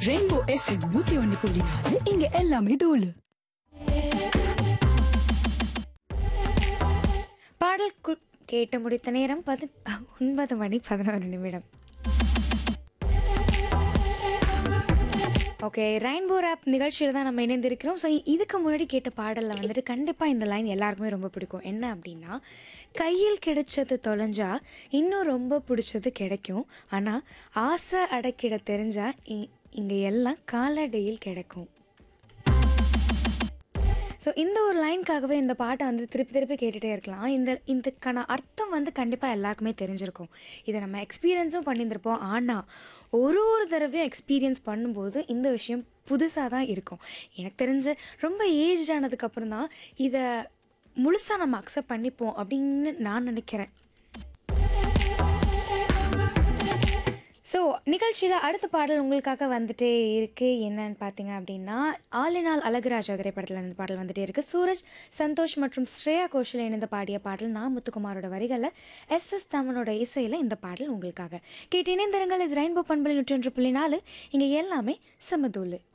rainbow FM நூத்தி ஒன்னு புள்ளி நாலு இங்க எல்லாமே தூளு பாடல் கு- கேட்டு முடித்த நேரம் பதி ஒன்பது மணி பதினோரு நிமிடம் ஓகே ரெயின்போ ஆப் நிகழ்ச்சியில் தான் நம்ம இணைந்திருக்கிறோம் ஸோ இதுக்கு முன்னாடி கேட்ட பாடலில் வந்துட்டு கண்டிப்பாக இந்த லைன் எல்லாருக்குமே ரொம்ப பிடிக்கும் என்ன அப்படின்னா கையில் கிடைச்சது தொலைஞ்சா இன்னும் ரொம்ப பிடிச்சது கிடைக்கும் ஆனால் ஆசை அடக்கிட தெரிஞ்சா இங்கே எல்லாம் காலடியில் கிடைக்கும் ஸோ இந்த ஒரு லைனுக்காகவே இந்த பாட்டை வந்து திருப்பி திருப்பி கேட்டுகிட்டே இருக்கலாம் இந்த இதுக்கான அர்த்தம் வந்து கண்டிப்பாக எல்லாருக்குமே தெரிஞ்சிருக்கும் இதை நம்ம எக்ஸ்பீரியன்ஸும் பண்ணியிருந்திருப்போம் ஆனால் ஒரு ஒரு தடவையும் எக்ஸ்பீரியன்ஸ் பண்ணும்போது இந்த விஷயம் புதுசாக தான் இருக்கும் எனக்கு தெரிஞ்சு ரொம்ப ஏஜ் ஆனதுக்கப்புறம் தான் இதை முழுசாக நம்ம அக்செப்ட் பண்ணிப்போம் அப்படின்னு நான் நினைக்கிறேன் ஸோ நிகழ்ச்சியில் அடுத்த பாடல் உங்களுக்காக வந்துட்டே இருக்கு என்னன்னு பார்த்தீங்க அப்படின்னா ஆலினால் அழகுராஜா திரைப்படத்தில் இந்த பாடல் வந்துட்டே இருக்கு சூரஜ் சந்தோஷ் மற்றும் ஸ்ரேயா கோஷல் இணைந்து பாடிய பாடல் நான் முத்துக்குமாரோட வரிகளில் எஸ் எஸ் தமனோட இசையில் இந்த பாடல் உங்களுக்காக கேட்டு இணைந்திருங்கள் இது ரெயின்போ பண்பலை நூற்றி ஒன்று புள்ளி நாலு இங்கே எல்லாமே சமதூள்